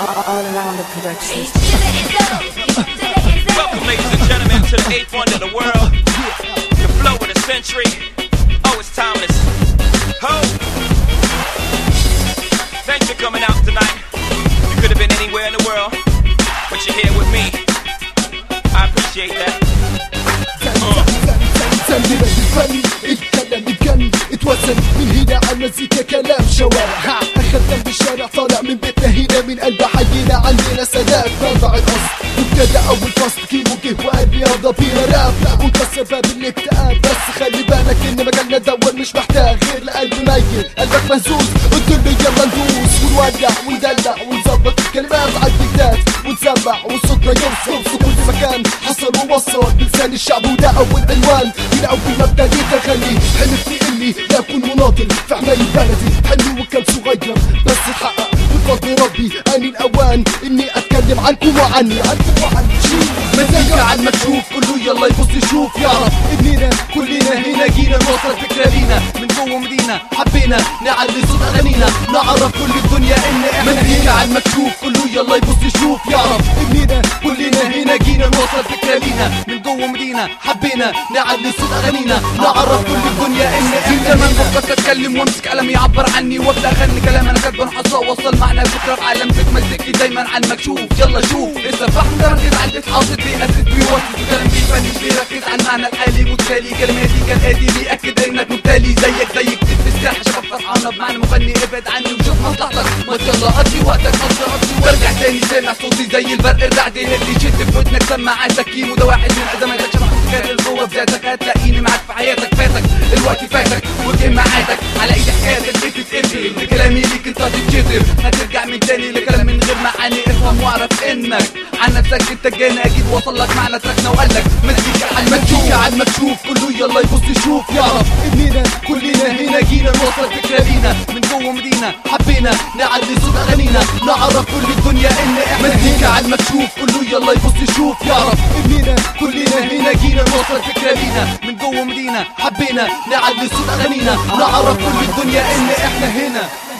all around the production. Welcome, ladies and gentlemen, to the eighth wonder of the world. The flow of the century. Oh, it's timeless. Ho! Thanks for coming out tonight. You could have been anywhere in the world, but you're here with me. I appreciate that. سندنا بالفن الكلام بجن اتوزن من هنا على المزيكا كلام شوارع ها اخدنا بالشارع طالع من بيتنا هنا من قلب حينا عندنا سادات موضع الاصل وابتدى اول فصل كيمو جه وقال رياضه بينا راب لا وده سبب الاكتئاب بس خلي بالك ان مجالنا دول مش محتاج غير لقلب ميت قلبك مهزوز قلت له يلا ندوس ونولع وندلع ونظبط الكلمات على البيتات ونسمع وصوتنا يوصل في كل مكان حصل ووصل بلسان الشعب وده اول عنوان من اول ما ابتديت اغني حلفت اني لا اكون مناضل في حماية بلدي حلمي وكان صغير بس اتحقق بفضل ربي اني الاوان اني اتكلم عنكم وعني عنكم وعني مزيكا على المكشوف كله يلا يبص يشوف يعرف اننا كلنا هنا جينا نوصل فكرة لينا من جوه مدينة حبينا نعلي صوت اغانينا نعرف كل الدنيا ان احنا مزيكا على المكشوف كله يلا يبص يشوف يعرف اننا كلنا هنا جينا نوصل فكرة لينا من جوه مدينة حبينا نعلي صوت اغانينا نعرف كل الدنيا ان احنا زمان فكرت اتكلم وامسك قلم يعبر عني وابدا اغني كلام انا كاتبه حصه وصل معنى الفكره في عالم بتمزجني دايما على المكشوف يلا شوف لسه فاهم ده مركز على البيت حاطط بيأسس بيوسط وكلام بيفنش بيركز على المعنى الحالي وتالي كلماتي كالاتي بيأكد انك مبتلي زيك زي كتير في الساحه شباب فرحانه بمعنى مغني ابعد عني وشوف مصلحتك ما يلا قضي وقتك قضي قضي وارجع تاني سامع صوتي زي البرق الرعد اللي يشد في ودنك سماعاتك كيمو ده واحد من ازماتك شبه فكر القوه بذاتك هتلاقيني معاك في حياتك فاتك الوقت فاتك وجه معادك على ايد حكايتك بتتقفل بكلامي ليك انت هتتشتر هترجع من تاني لكلام من غير معاني افهم واعرف انك عن نفسك انت جانا اكيد وصل لك معنى تركنا وقال لك مزيكا على المكشوف على المكشوف كله يلا يبص يشوف يعرف اننا كلنا هنا جينا نوصل فكره لينا من جوه مدينه حبينا نعلي صوت اغانينا نعرف كل الدنيا ان احنا مزيكا على المكشوف كله يلا يبص يشوف يعرف اننا كلنا هنا جينا نوصل فكره لينا من جوه مدينه حبينا نعلي صوت اغانينا نعرف كل الدنيا ان احنا هنا